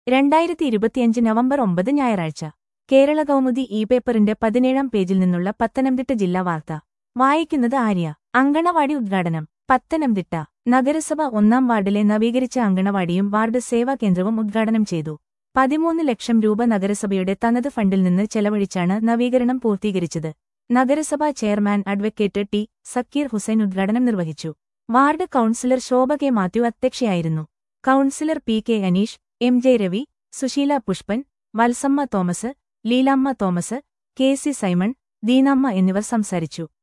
രണ്ടായിരത്തി ഇരുപത്തിയഞ്ച് നവംബർ ഒമ്പത് ഞായറാഴ്ച കേരള കൗമുദി ഇ പേപ്പറിന്റെ പതിനേഴാം പേജിൽ നിന്നുള്ള പത്തനംതിട്ട ജില്ലാ വാർത്ത വായിക്കുന്നത് ആര്യ അങ്കണവാടി ഉദ്ഘാടനം പത്തനംതിട്ട നഗരസഭ ഒന്നാം വാർഡിലെ നവീകരിച്ച അങ്കണവാടിയും വാർഡ് സേവാ കേന്ദ്രവും ഉദ്ഘാടനം ചെയ്തു പതിമൂന്ന് ലക്ഷം രൂപ നഗരസഭയുടെ തനത് ഫണ്ടിൽ നിന്ന് ചെലവഴിച്ചാണ് നവീകരണം പൂർത്തീകരിച്ചത് നഗരസഭാ chairman advocate T Zakir Hussain ഉദ്ഘാടനം നിർവഹിച്ചു ward councillor Shobha K Mathew അധ്യക്ഷയായിരുന്നു councillor P K Aneesh M J Ravi Susheela Pushpan Valsamma Thomas Leelamma Thomas K C Simon Deenamma എന്നിവർ സംസാരിച്ചു